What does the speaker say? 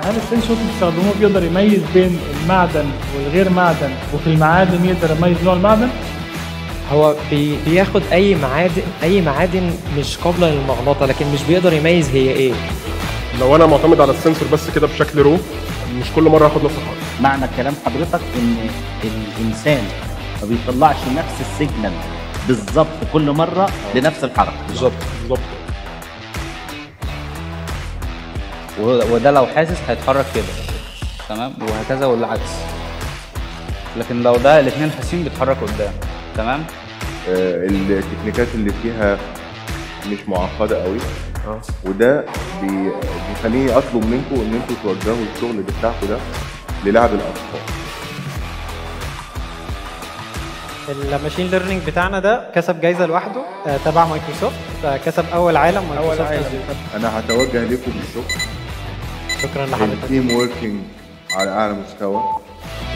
هل السنسور اللي بتستخدموه بيقدر يميز بين المعدن والغير معدن وفي المعادن يقدر يميز نوع المعدن؟ هو بي بياخد اي معادن اي معادن مش قابله للمغناطه لكن مش بيقدر يميز هي ايه لو انا معتمد على السنسور بس كده بشكل رو مش كل مره هاخد نفس الحركه معنى كلام حضرتك ان الانسان ما بيطلعش نفس السيجنال بالظبط كل مره لنفس الحركه بالظبط بالظبط و- وده لو حاسس هيتحرك كده تمام وهكذا والعكس لكن لو ده الاثنين حاسين بيتحرك قدام تمام آه، التكنيكات اللي فيها مش معقده قوي وده بي- بيخليني اطلب منكم ان انتوا توجهوا الشغل بتاعكم ده للعب الاطفال الماشين ليرنينج بتاعنا ده كسب جايزه لوحده آه، تبع مايكروسوفت فكسب اول عالم مايكروسوفت انا هتوجه لكم بالشكر شكرا لحضرتك التيم وركينج على اعلى مستوى